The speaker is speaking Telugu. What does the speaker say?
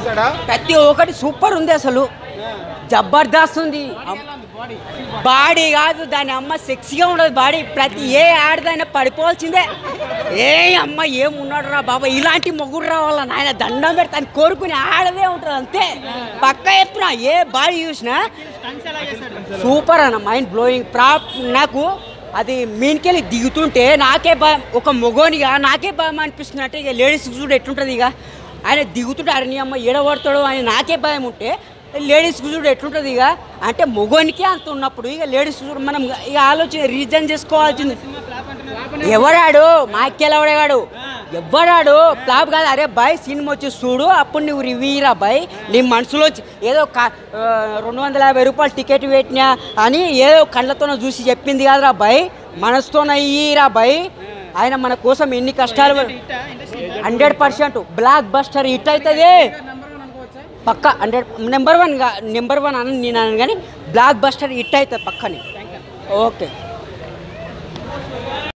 చేశాడా ప్రతి ఒక్కటి సూపర్ ఉంది అసలు జబర్దస్త్ ఉంది బాడీ కాదు దాని అమ్మ సెక్సీగా ఉండదు బాడీ ప్రతి ఏ ఆడదైనా పడిపోవాల్సిందే ఏ అమ్మ ఏమున్నాడు రా బాబా ఇలాంటి మొగుడు రావాల నాయన దండం పెడతాను కోరుకుని ఆడదే ఉంటుంది అంతే పక్క చెప్తున్నా ఏ బాడీ చూసినా సూపర్ అన్న మైండ్ బ్లోయింగ్ ప్రాప్ నాకు అది మీనికెళ్ళి దిగుతుంటే నాకే భయం ఒక మొగోనిగా నాకే భయం అనిపిస్తుంది అంటే ఇక లేడీస్ చూడు ఎట్లుంటుంది ఇక ఆయన దిగుతుంటే అరే నీ అమ్మ ఏడబడతాడు అని నాకే భయం ఉంటే లేడీస్ చూడు ఎట్లుంటుంది ఇక అంటే మొగోనికే అంత ఉన్నప్పుడు ఇక లేడీస్ చూడు మనం ఇక ఆలోచన రీజన్ చేసుకోవాల్సింది ఎవడాడు మాకెళ్ళవడేవాడు ఎవడాడు ఫ్లాప్ కాదు అరే బాయ్ సినిమా వచ్చి చూడు అప్పుడు నువ్వు రివ్యూరా బాయ్ నీ మనసులో వచ్చి ఏదో క- ఆ, రెండు వందల యాభై రూపాయలు టికెట్ పెట్టినా అని ఏదో కళ్ళతోనే చూసి చెప్పింది కాదురా బాయ్ మనసుతోనే అయ్యిరా బాయ్ ఆయన మన కోసం ఎన్ని కష్టాలు hundred percent blockbuster hit అవుతుంది పక్క hundred number one number one అని నేను అనను కానీ బ్లాక్ బస్టర్ హిట్ అవుతుంది పక్కనే ఓకే